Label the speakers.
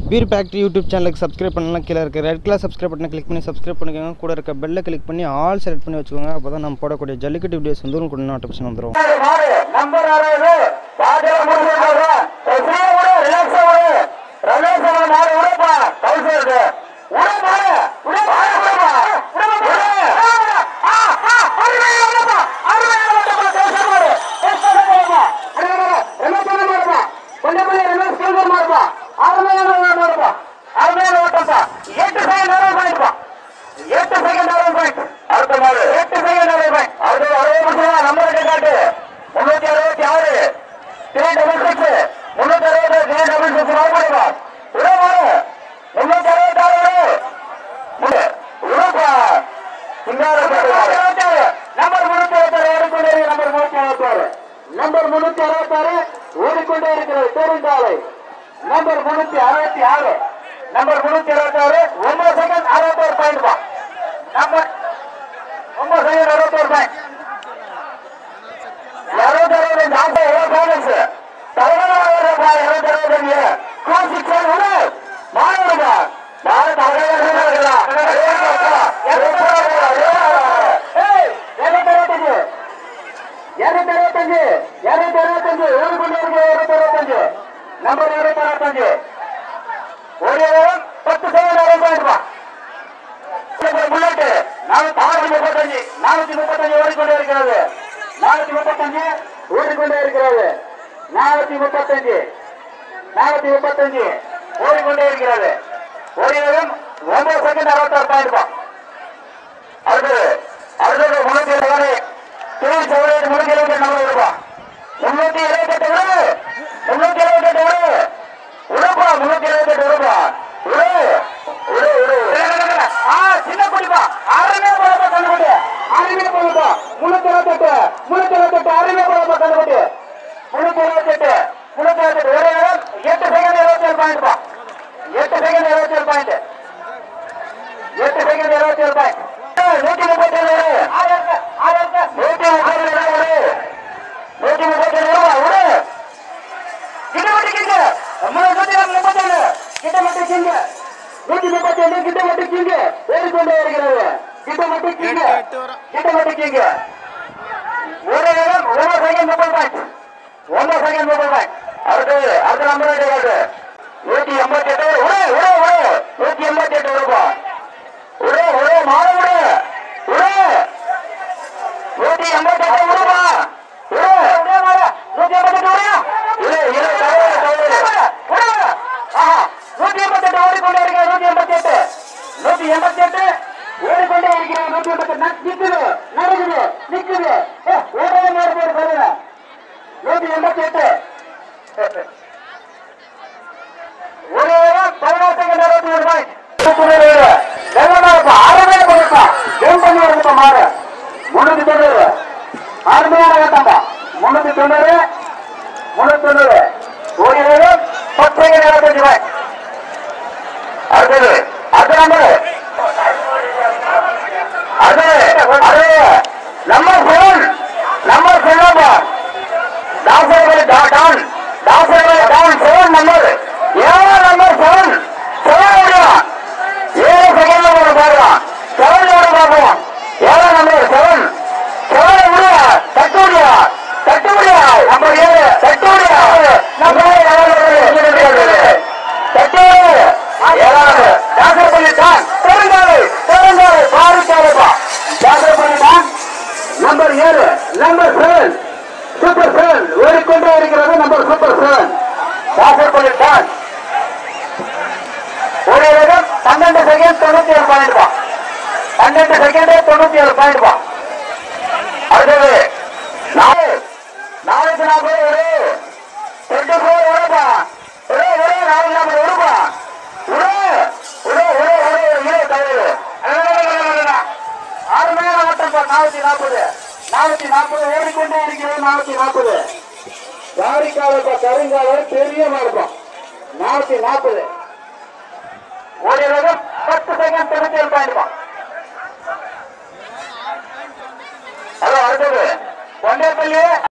Speaker 1: Veer factory YouTube சேனலுக்கு subscribe பண்ணலாம் கீழே இருக்க ரெட் கலர் சப்ஸ்கிரைப் பட்டனை கிளிக் பண்ணி சப்ஸ்கிரைப் பண்ணிக்கோங்க கூட இருக்க பெல்லை கிளிக் பண்ணி ஆல் செலக்ட் பண்ணி வச்சுக்கோங்க அப்போ தான் நம்ம போடக்கூடிய ஜல்லிக்கட்டு வீடியோஸ் வந்து உங்களுக்கு நோட்டிஃபிகேஷன் வந்துடும்
Speaker 2: மாடு நம்பர் அறுபது பாஜக முடிவு ரிலாக்ஸா விடு ரமேஷ் அவன் மாடு விடுப்பா கவுசருக்கு விட மாடு விட மாடு விடுப்பா எட்டு செகண்ட் பாயிண்ட் எட்டு செகண்ட் பாயிண்ட் அடுத்த மாடு எட்டு செகண்ட் பாயிண்ட் அடுத்த அறுபது நிமிஷம் நம்பர் காட்டு முன்னூத்தி அறுபத்தி ஆறு த்ரீ டபுள் சிக்ஸ் முன்னூத்தி அறுபது த்ரீ டபுள் சிக்ஸ் மறுபடியும் உள்ள மாடு முன்னூத்தி அறுபத்தி ஆறு விடு விடுப்பா நம்பர் முன்னூத்தி அறுபத்தாறு ஓடிக்கொண்டே நம்பர் முன்னூத்தி அறுபத்தாறு நம்பர் முன்னூத்தி அறுபத்தாறு ஓடிக்கொண்டே இருக்கிறது தேர்ந்தாலை நம்பர் முன்னூத்தி அறுபத்தி ஆறு நம்பர் முன்னூத்தி அறுபத்தி ஆறு ஒன்பது செகண்ட் அறுபத்தோரு பாயிண்ட் பா நம்பர் ஒன்பது செகண்ட் அறுபத்தோரு பாயிண்ட் இருபத்தி அறுபது நாற்பது எவ்வளவு பேலன்ஸ் தலைவராக இருபத்தி அறுபது டூ சிக்ஸ் விடு மாணவர்களா நாலு இருநூத்தி அறுபத்தஞ்சு இருநூத்தி அறுபத்தஞ்சு ஓடிக்கொண்டே இருக்கு இருநூத்தி அறுபத்தஞ்சு நம்பர் இருநூத்தி அறுபத்தஞ்சு ஒரு இடம் பத்து செகண்ட் அறுபது புல்லட்டு நானூத்தி முப்பத்தஞ்சு நானூத்தி முப்பத்தஞ்சு ஓடிக்கொண்டே இருக்கிறது நானூத்தி முப்பத்தஞ்சு ஓடிக்கொண்டே இருக்கிறது நானூத்தி முப்பத்தஞ்சு நானூத்தி முப்பத்தஞ்சு ஓடிக்கொண்டே இருக்கிறது ஒரு இடம் ஒன்பது செகண்ட் அறுபத்தாறு பாயிண்ட் தான் அடுத்தது அடுத்தது முன்னூத்தி இருபது திருவி சௌரியத்து முன்னூத்தி இருபத்தி நம்ம இருப்போம் முன்னூத்தி இருபத்தி எட்டு விடு முன்னூத்தி இருபத்தி எட்டு விடு விடுப்பா முன்னூத்தி இருபத்தி எட்டு விடுப்பா விடு விடு விடு ஆ சின்ன குடிப்பா அருமையா போலப்பா கண்டுபிடி அருமையா போலப்பா முன்னூத்தி இருபத்தி எட்டு முன்னூத்தி இருபத்தி எட்டு அருமையா போலப்பா கண்டுபிடி முன்னூத்தி இருபத்தி எட்டு முன்னூத்தி இருபத்தி எட்டு ஒரே இடம் எட்டு செகண்ட் இருபத்தி ஏழு பாயிண்ட் பா எட்டு செகண்ட் இருபத்தி ஏழு பாயிண்ட் எட்டு செகண்ட் இருபத்தி ஏழு பாயிண்ட் நூத்தி முப்பத்தி ஏழு நூத்தி முப்பத்தி ஏழு நூத்தி முப்பத்தி ஏழு விடு கிட்ட மாட்டேங்க மூணு நூத்தி முப்பத்தி ஏழு கிட்ட மாட்டேங்க நூத்தி முப்பத்தி ஏழு கிட்ட மாட்டேங்க ஓடிக்கொண்டே இருக்கிறது கிட்ட மாட்டேங்க கிட்ட மாட்டேங்க ஒரு இடம் ஒரு செகண்ட் முப்பது பாயிண்ட் ஒன்று செகண்ட் முப்பது பாயிண்ட் அடுத்து அடுத்த நம்பர் காட்டு நூத்தி எண்பத்தி எட்டு விடு விடு விடு நூத்தி எண்பத்தி எட்டு விடுப்பா விடு விடு மாறு விடு விடு நூத்தி எண்பத்தி எட்டு விடுப்பா விடு நூத்தி எண்பத்தி எட்டு விடு இரு இரு தவறு தவறு விடு ஆஹா நூத்தி எண்பத்தி எட்டு ஓடிக்கொண்டே இருக்கிற நூத்தி எண்பத்தி எட்டு நூத்தி எண்பத்தி எட்டு ஓடிக்கொண்டே இருக்கிற நூத்தி எண்பத்தி எட்டு நிக்குது நடக்குது நிக்குது ஏ, ஓடவே மாறு போடு பாருங்க நூத்தி எண்பத்தி எட்டு ஒரு பதினாறு செகண்ட் அறுபத்தி ஏழு பாயிண்ட் வெள்ளமா இருக்கும் அருமையா கொடுப்பா கேம் பண்ணி வருதுப்பா மாறு முன்னூத்தி தொண்ணூறு அருமையான கட்டம்பா முன்னூத்தி தொண்ணூறு முன்னூத்தி தொண்ணூறு ஒரு ஏழு பத்து செகண்ட் இருபத்தஞ்சு பாயிண்ட் அடுத்தது அடுத்த நம்பர் அது அது நம்பர் செவன் நம்பர் செவன்பா தாசர்களை டான் தாசர்களை டான் செவன் நம்பர் ஏழாம் நம்பர் செவன் செவன் ஓடுவான் ஏழு செகண்ட்ல ஒரு பார்க்கலாம் செவன் ஓட பார்ப்போம் ஏழாம் நம்பர் செவன் செவன் விடுவா தட்டு விடுவா தட்டு விடுவா நம்பர் ஏழு தட்டு விடுவா நம்பர் தட்டு ஏழாவது தாசர்பள்ளி டான் பெருங்காலை பெருங்காலை பாரிக்காலப்பா தாசர்பள்ளி டான் நம்பர் ஏழு நம்பர் செவன் சூப்பர் செவன் ஓடிக்கொண்டே இருக்கிறது நம்பர் சூப்பர் செவன் தாசர்பள்ளி டான் ஒரு இடம் பன்னெண்டு செகண்ட் தொண்ணூத்தி ஏழு பாயிண்ட் பா பன்னெண்டு செகண்ட் தொண்ணூத்தி ஏழு பாயிண்ட் பா அடுத்தது நாலு நாளைக்கு நாற்பது ஒரு டுவெண்ட்டி ஃபோர் வருப்பா ஒரு ஒரு நாளைக்கு நாற்பது வருப்பா ஒரு ஒரு ஒரு ஒரு இரு தவறு அருமையான ஓட்டப்பா நானூத்தி நாற்பது நானூத்தி நாற்பது ஓடிக்கொண்டே இருக்கிறது நானூத்தி நாற்பது வாரிக்காலப்பா கருங்காலம் பெரிய மாறுப்பா நானூத்தி நாற்பது ஒரு வேகம் பத்து செகண்ட் தொண்ணூத்தி ஏழு பாயிண்ட் ஹலோ அடுத்தது கொண்டேப்பள்ளி